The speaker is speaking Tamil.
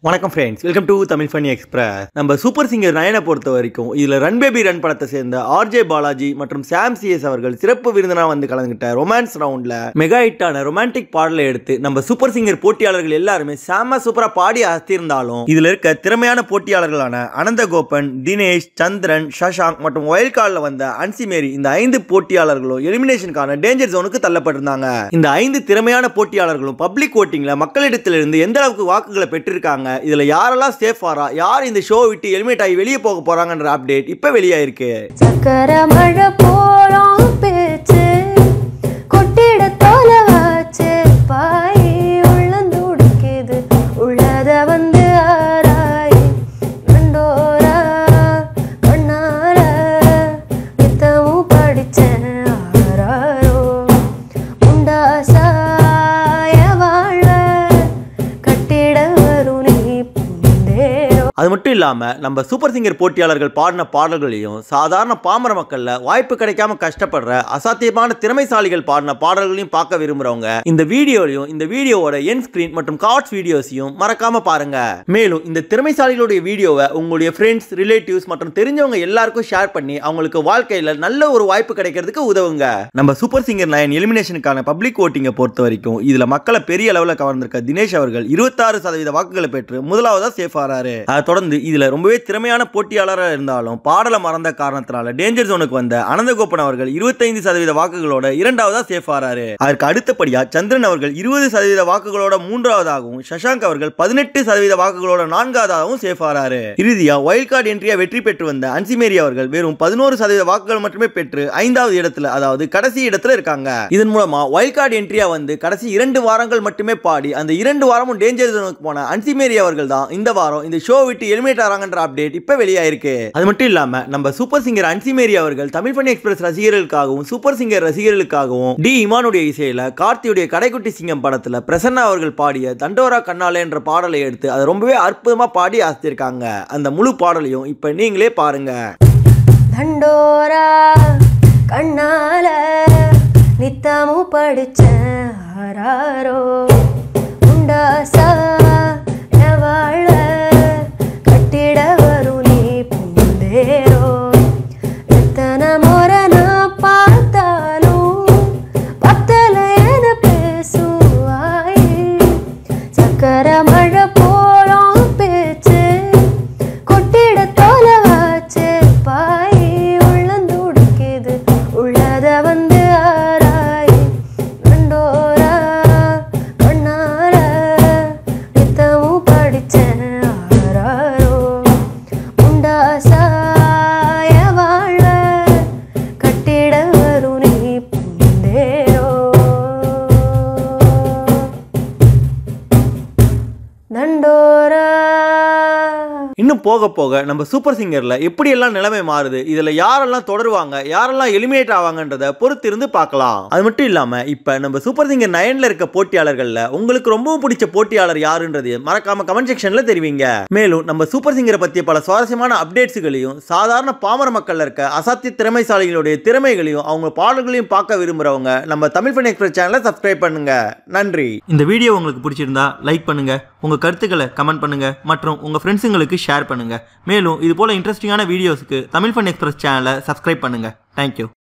வணக்கம் friends welcome to Tamil funny express நம்ம சூப்பர் சிங்கர் நயனை பொறுத்த வரைக்கும் இதில் ரன் பேபி ரன் படத்தை சேர்ந்த ஆர்ஜே பாலாஜி மற்றும் சாம் சிஎஸ் அவர்கள் சிறப்பு விருந்தினா வந்து கலந்துக்கிட்ட ரொமான்ஸ் ரவுண்டில் மெகா ஹிட்டான ரொமான்டிக் பாடலை எடுத்து நம்ம சூப்பர் சிங்கர் போட்டியாளர்கள் எல்லாருமே செம்ம சூப்பராக பாடி அசத்திருந்தாலும் இதில் இருக்க திறமையான போட்டியாளர்களான அனந்த கோபன் தினேஷ் சந்திரன் சஷாங்க் மற்றும் ஒயல் காலில் வந்த அன்சி மேரி இந்த ஐந்து போட்டியாளர்களும் எலிமினேஷனுக்கான டேஞ்சர் ஜோனுக்கு தள்ளப்பட்டிருந்தாங்க இந்த ஐந்து திறமையான போட்டியாளர்களும் பப்ளிக் ஓட்டிங்ல மக்களிடத்திலிருந்து எந்த அளவுக்கு வாக்குகளை பெற்றிருக்காங்க இதுல யாரெல்லாம் சேஃப் ஆறா யார் இந்த ஷோ விட்டு எலிமினேட் ஆகி வெளியே போக போறாங்கன்ற அப்டேட் இப்ப வெளியாயிருக்கு சக்கர மழை போறோம் பேச்சு கொட்டிட தோல வச்சு பாய் உள்ளந்துடிக்குது உள்ளத வந்து ஆராய் கண்டோரா கண்ணார நித்தமும் படிச்சேன் ஆராரோ உண்டாசாய வாழ கட்டிட வரும் நீ புந்தேரோ அது மட்டும் இல்லாம நம்ம சூப்பர் சிங்கர் போட்டியாளர்கள் பாடின பாடல்களையும் சாதாரண பாமர மக்கள்ல வாய்ப்பு கிடைக்காம கஷ்டப்படுற அசாத்தியமான திறமைசாலிகள் பாடின பாடல்களையும் பார்க்க விரும்புறவங்க இந்த வீடியோலையும் இந்த வீடியோவோட என் ஸ்கிரீன் மற்றும் கார்ட்ஸ் வீடியோஸையும் மறக்காம பாருங்க மேலும் இந்த திறமைசாலிகளுடைய வீடியோவை உங்களுடைய ஃப்ரெண்ட்ஸ் ரிலேட்டிவ்ஸ் மற்றும் தெரிஞ்சவங்க எல்லாருக்கும் ஷேர் பண்ணி அவங்களுக்கு வாழ்க்கையில நல்ல ஒரு வாய்ப்பு கிடைக்கிறதுக்கு உதவுங்க நம்ம சூப்பர் சிங்கர் நயன் எலிமினேஷனுக்கான பப்ளிக் ஓட்டிங்கை பொறுத்த வரைக்கும் இதுல மக்களை பெரிய அளவில் கவர்ந்திருக்க தினேஷ் அவர்கள் இருபத்தாறு சதவீத வாக்குகளை பெற்று முதலாவதா சேஃப் ஆறாரு அதை தொடர்ந்து இதுல ரொம்பவே திறமையான போட்டியாளராக இருந்தாலும் பாடலை மறந்த காரணத்தினால டேஞ்சர் ஜோனுக்கு வந்த அனந்தகோபன் அவர்கள் இருபத்தைந்து சதவீத வாக்குகளோட இரண்டாவதா சேஃப் ஆறாரு அதற்கு அடுத்தபடியா சந்திரன் அவர்கள் இருபது சதவீத வாக்குகளோட மூன்றாவதாகவும் சஷாங்க் அவர்கள் பதினெட்டு சதவீத வாக்குகளோட நான்காவதாகவும் சேஃப் ஆறாரு இறுதியா வைல்ட் கார்டு என்ட்ரியா வெற்றி பெற்று வந்த அன்சிமேரி அவர்கள் வெறும் பதினோரு சதவீத வாக்குகள் மட்டுமே பெற்று ஐந்தாவது இடத்துல அதாவது கடைசி இடத்துல இருக்காங்க இதன் மூலமா வைல்ட் கார்டு என்ட்ரியா வந்து கடைசி இரண்டு வாரங்கள் மட்டுமே பாடி அந்த இரண்டு வாரமும் டேஞ்சர் ஜோனுக்கு போன அன்சிமேரி அவர்கள் தான் இந்த வாரம் இந்த ஷோ விட்டு எலிமினேட் ஆறாங்கன்ற அப்டேட் இப்ப வெளியாயிருக்கு அது மட்டும் இல்லாம நம்ம சூப்பர் சிங்கர் அன்சிமேரி அவர்கள் தமிழ் பண்ணி எக்ஸ்பிரஸ் ரசிகர்களுக்காகவும் சூப்பர் சிங்கர் ரசிகர்களுக்காகவும் டி இமானுடைய இசையில கார்த்தியுடைய கடைக்குட்டி சிங்கம் படத்துல பிரசன்னா அவர்கள் பாடிய தண்டோரா கண்ணாலே என்ற பாடலை எடுத்து அதை ரொம்பவே அற்புதமா பாடி ஆசித்திருக்காங்க அந்த முழு பாடலையும் இப்ப நீங்களே பாருங்க தண்டோரா கண்ணால நித்தமும் படிச்சேன் ஆராரோ உண்டாசா வாழ கட்டிட வரும் நீ புந்தேரோ எத்தனை முறை நான் பார்த்தாலும் பத்தல என பேசுவாய் சக்கர மழை போறோம் பேச்சு கொட்டிட தோல வச்சு பாய் உள்ளந்துடிக்குது உள்ளத வந்து ஆராய் கண்டோரா கண்ணார நித்தமும் படிச்சேன் ஆராரோ உண்டாசாய வாழ கட்டிட வரும் நீ புந்தேரோ தண்டோரா இன்னும் போக போக நம்ம சூப்பர் சிங்கர்ல எப்படி எல்லாம் நிலைமை மாறுது இதுல யாரெல்லாம் தொடருவாங்க யாரெல்லாம் எலிமினேட் ஆவாங்கன்றத பொறுத்து இருந்து பார்க்கலாம் அது மட்டும் இல்லாம இப்ப நம்ம சூப்பர் சிங்கர் நயன்ல இருக்க போட்டியாளர்கள்ல உங்களுக்கு ரொம்பவும் பிடிச்ச போட்டியாளர் யாருன்றது மறக்காம கமெண்ட் செக்ஷன்ல தெரிவிங்க மேலும் நம்ம சூப்பர் சிங்கரை பத்திய பல சுவாரஸ்யமான அப்டேட்ஸ்களையும் சாதாரண பாமர மக்கள்ல இருக்க அசாத்திய திறமைசாலிகளுடைய திறமைகளையும் அவங்க பாடல்களையும் பார்க்க விரும்புறவங்க நம்ம தமிழ் பண்ணி எக்ஸ்பிரஸ் சேனலை சப்ஸ்கிரைப் பண்ணுங்க நன்றி இந்த வீடியோ உங்களுக்கு பிடிச்சிருந்தா லைக் பண்ணுங்க உங்க கருத்துக்களை கமெண்ட் பண்ணுங்க மற்றும் உங்க ஃப்ரெண்ட்ஸுங்களுக்கு ஷேர் பண்ணுங்க மேலும் இது போல இன்ட்ரெஸ்டிங்கான வீடியோஸ்க்கு தமிழ் ஃபன் எக்ஸ்பிரஸ் சேனலை சப்ஸ்கிரைப் பண்ணுங்க தேங்க்யூ